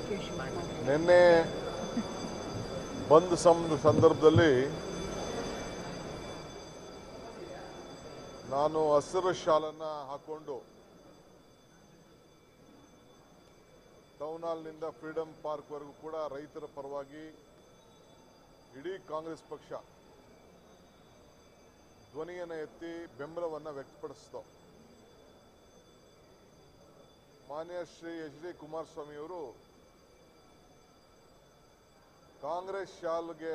K Shivakumar ನಿನ್ನೆ ಬಂದ್ ಸಂ ಸಂದರ್ಭದಲ್ಲಿ ನಾನು ಹಸಿರು ಶಾಲನ್ನ ಹಾಕೊಂಡು ಟೌನ್ ಹಾಲ್ನಿಂದ ಫ್ರೀಡಂ ಪಾರ್ಕ್ವರೆಗೂ ಕೂಡ ರೈತರ ಪರವಾಗಿ ಇಡೀ ಕಾಂಗ್ರೆಸ್ ಪಕ್ಷ ಧ್ವನಿಯನ್ನು ಎತ್ತಿ ಬೆಂಬಲವನ್ನು ವ್ಯಕ್ತಪಡಿಸಿತು ಮಾನ್ಯ ಶ್ರೀ ಎಚ್ ಡಿ ಕುಮಾರಸ್ವಾಮಿಯವರು ಕಾಂಗ್ರೆಸ್ ಶಾಲ್ಗೆ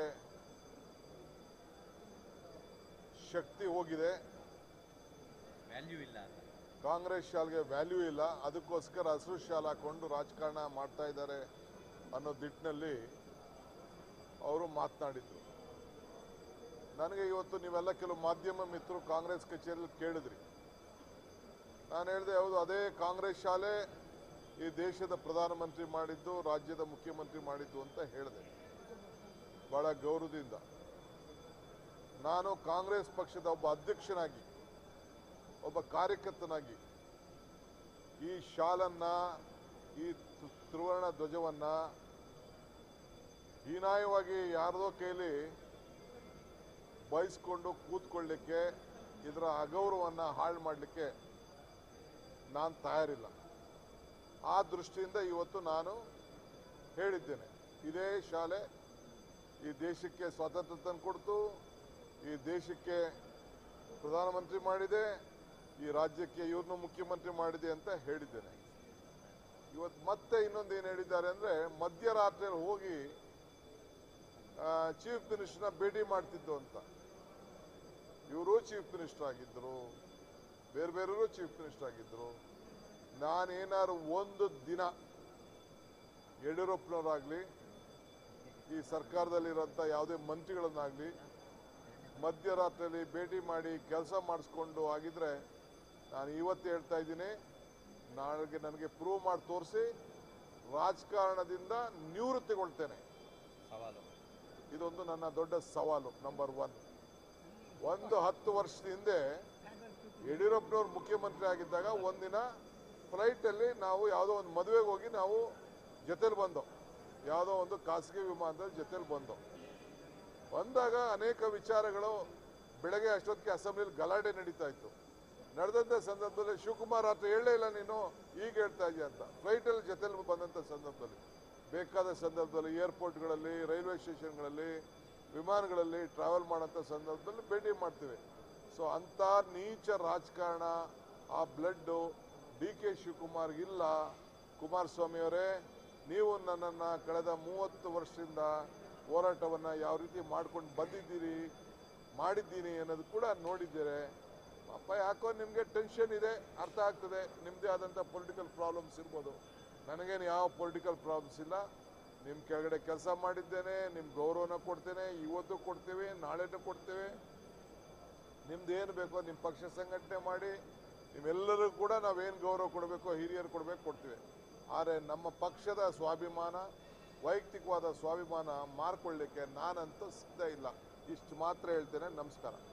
ಶಕ್ತಿ ಹೋಗಿದೆ ವ್ಯಾಲ್ಯೂ ಇಲ್ಲ ಅಂತ ಕಾಂಗ್ರೆಸ್ ಶಾಲ್ಗೆ ವ್ಯಾಲ್ಯೂ ಇಲ್ಲ ಅದಕ್ಕೋಸ್ಕರ ಹಸಿರು ಶಾಲ್ ಹಾಕೊಂಡು ರಾಜಕಾರಣ ಮಾಡ್ತಾ ಇದ್ದಾರೆ ಅನ್ನೋ ದಿಟ್ಟಿನಲ್ಲಿ ಅವರು ಮಾತನಾಡಿದ್ರು ನನಗೆ ಇವತ್ತು ನೀವೆಲ್ಲ ಕೆಲವು ಮಾಧ್ಯಮ ಮಿತ್ರರು ಕಾಂಗ್ರೆಸ್ ಕಚೇರಿಯಲ್ಲಿ ಕೇಳಿದ್ರಿ ನಾನು ಹೇಳಿದೆ ಹೌದು ಅದೇ ಕಾಂಗ್ರೆಸ್ ಶಾಲೆ ಈ ದೇಶದ ಪ್ರಧಾನಮಂತ್ರಿ ಮಾಡಿದ್ದು ರಾಜ್ಯದ ಮುಖ್ಯಮಂತ್ರಿ ಮಾಡಿದ್ದು ಅಂತ ಹೇಳಿದೆ ಬಹಳ ಗೌರವದಿಂದ ನಾನು ಕಾಂಗ್ರೆಸ್ ಪಕ್ಷದ ಒಬ್ಬ ಅಧ್ಯಕ್ಷನಾಗಿ ಒಬ್ಬ ಕಾರ್ಯಕರ್ತನಾಗಿ ಈ ಶಾಲನ್ನ ಈ ತು- ತ್ರಿವರ್ಣ ಧ್ವಜವನ್ನ ಹೀನಾಯವಾಗಿ ಯಾರದೋ ಕೈಲಿ ಬಯಸ್ಕೊಂಡು ಕೂತ್ಕೊಳ್ಳಿಕ್ಕೆ ಇದರ ಅಗೌರವವನ್ನು ಹಾಳು ಮಾಡಲಿಕ್ಕೆ ನಾನು ತಯಾರಿಲ್ಲ ಆ ದೃಷ್ಟಿಯಿಂದ ಇವತ್ತು ನಾನು ಹೇಳಿದ್ದೇನೆ ಇದೇ ಶಾಲೆ ಈ ದೇಶಕ್ಕೆ ಸ್ವಾತಂತ್ರ್ಯ ತಂದುಕೊಡ್ತು ಈ ದೇಶಕ್ಕೆ ಪ್ರಧಾನಮಂತ್ರಿ ಮಾಡಿದೆ ಈ ರಾಜ್ಯಕ್ಕೆ ಇವ್ರನ್ನೂ ಮುಖ್ಯಮಂತ್ರಿ ಮಾಡಿದೆ ಅಂತ ಹೇಳಿದ್ದೇನೆ ಇವತ್ತು ಮತ್ತೆ ಇನ್ನೊಂದು ಏನು ಹೇಳಿದ್ದಾರೆ ಅಂದರೆ ಮಧ್ಯರಾತ್ರಿಯಲ್ಲಿ ಹೋಗಿ ಚೀಫ್ ಮಿನಿಸ್ಟರ್ನ ಭೇಟಿ ಮಾಡ್ತಿದ್ದು ಅಂತ ಇವರು ಚೀಫ್ ಮಿನಿಸ್ಟರ್ ಆಗಿದ್ದರು ಬೇರೆ ಬೇರೆಯವರು ಚೀಫ್ ಮಿನಿಸ್ಟರ್ ಆಗಿದ್ದರು ನಾನೇನಾದ್ರು ಒಂದು ದಿನ ಯಡಿಯೂರಪ್ಪನವರಾಗಲಿ ಈ ಸರ್ಕಾರದಲ್ಲಿರೋಂಥ ಯಾವುದೇ ಮಂತ್ರಿಗಳನ್ನಾಗಲಿ ಮಧ್ಯರಾತ್ರಿಯಲ್ಲಿ ಭೇಟಿ ಮಾಡಿ ಕೆಲಸ ಮಾಡಿಸ್ಕೊಂಡು ಆಗಿದ್ರೆ ನಾನು ಇವತ್ತು ಹೇಳ್ತಾ ಇದ್ದೀನಿ ನಾಳೆಗೆ ನನಗೆ ಪ್ರೂವ್ ಮಾಡಿ ತೋರಿಸಿ ರಾಜಕಾರಣದಿಂದ ನಿವೃತ್ತಿಗೊಳ್ತೇನೆ ಸವಾಲು ಇದೊಂದು ನನ್ನ ದೊಡ್ಡ ಸವಾಲು ನಂಬರ್ ಒನ್ ಒಂದು ಹತ್ತು ವರ್ಷದ ಹಿಂದೆ ಯಡಿಯೂರಪ್ಪನವ್ರು ಮುಖ್ಯಮಂತ್ರಿ ಆಗಿದ್ದಾಗ ಒಂದಿನ ಫ್ಲೈಟಲ್ಲಿ ನಾವು ಯಾವುದೋ ಒಂದು ಮದುವೆಗೆ ಹೋಗಿ ನಾವು ಜೊತೆಲಿ ಬಂದೋ ಯಾವುದೋ ಒಂದು ಖಾಸಗಿ ವಿಮಾನದಲ್ಲಿ ಜೊತೆಲಿ ಬಂದೋ ಬಂದಾಗ ಅನೇಕ ವಿಚಾರಗಳು ಬೆಳಗ್ಗೆ ಅಷ್ಟೊತ್ತಿಗೆ ಅಸೆಂಬ್ಲಿಲಿ ಗಲಾಟೆ ನಡೀತಾ ಇತ್ತು ನಡೆದಂಥ ಸಂದರ್ಭದಲ್ಲಿ ಶಿವಕುಮಾರ್ ಆತ ಹೇಳಲೇ ಇಲ್ಲ ನೀನು ಈಗ ಹೇಳ್ತಾ ಇದೆಯಾ ಅಂತ ಫ್ಲೈಟಲ್ಲಿ ಜೊತೆಲಿ ಬಂದಂಥ ಸಂದರ್ಭದಲ್ಲಿ ಬೇಕಾದ ಸಂದರ್ಭದಲ್ಲಿ ಏರ್ಪೋರ್ಟ್ಗಳಲ್ಲಿ ರೈಲ್ವೆ ಸ್ಟೇಷನ್ಗಳಲ್ಲಿ ವಿಮಾನಗಳಲ್ಲಿ ಟ್ರಾವೆಲ್ ಮಾಡೋಂಥ ಸಂದರ್ಭದಲ್ಲಿ ಭೇಟಿ ಮಾಡ್ತೀವಿ ಸೊ ಅಂಥ ನೀಚ ರಾಜಕಾರಣ ಆ ಬ್ಲಡ್ಡು ಡಿ ಕೆ ಶಿವಕುಮಾರ್ ಇಲ್ಲ ಕುಮಾರಸ್ವಾಮಿ ಅವರೇ ನೀವು ನನ್ನನ್ನು ಕಳೆದ ಮೂವತ್ತು ವರ್ಷದಿಂದ ಹೋರಾಟವನ್ನು ಯಾವ ರೀತಿ ಮಾಡ್ಕೊಂಡು ಬಂದಿದ್ದೀರಿ ಮಾಡಿದ್ದೀನಿ ಅನ್ನೋದು ಕೂಡ ನೋಡಿದ್ದೀರಿ ಪಾಪ ಯಾಕೋ ನಿಮಗೆ ಟೆನ್ಷನ್ ಇದೆ ಅರ್ಥ ಆಗ್ತದೆ ನಿಮ್ಮದೇ ಆದಂಥ ಪೊಲಿಟಿಕಲ್ ಪ್ರಾಬ್ಲಮ್ಸ್ ಇರ್ಬೋದು ನನಗೇನು ಯಾವ ಪೊಲಿಟಿಕಲ್ ಪ್ರಾಬ್ಲಮ್ಸ್ ಇಲ್ಲ ನಿಮ್ಮ ಕೆಳಗಡೆ ಕೆಲಸ ಮಾಡಿದ್ದೇನೆ ನಿಮ್ಮ ಗೌರವನ ಕೊಡ್ತೇನೆ ಇವತ್ತು ಕೊಡ್ತೇವೆ ನಾಳೆನೂ ಕೊಡ್ತೇವೆ ನಿಮ್ದು ಏನು ಬೇಕೋ ನಿಮ್ಮ ಪಕ್ಷ ಸಂಘಟನೆ ಮಾಡಿ ನಿಮ್ಮೆಲ್ಲರಿಗೂ ಕೂಡ ನಾವೇನು ಗೌರವ ಕೊಡಬೇಕೋ ಹಿರಿಯರು ಕೊಡಬೇಕು ಕೊಡ್ತೀವಿ ಆದರೆ ನಮ್ಮ ಪಕ್ಷದ ಸ್ವಾಭಿಮಾನ ವೈಯಕ್ತಿಕವಾದ ಸ್ವಾಭಿಮಾನ ಮಾರ್ಕೊಳ್ಳಿಕ್ಕೆ ನಾನಂತೂ ಸಿದ್ಧ ಇಲ್ಲ ಇಷ್ಟು ಮಾತ್ರ ಹೇಳ್ತೇನೆ ನಮಸ್ಕಾರ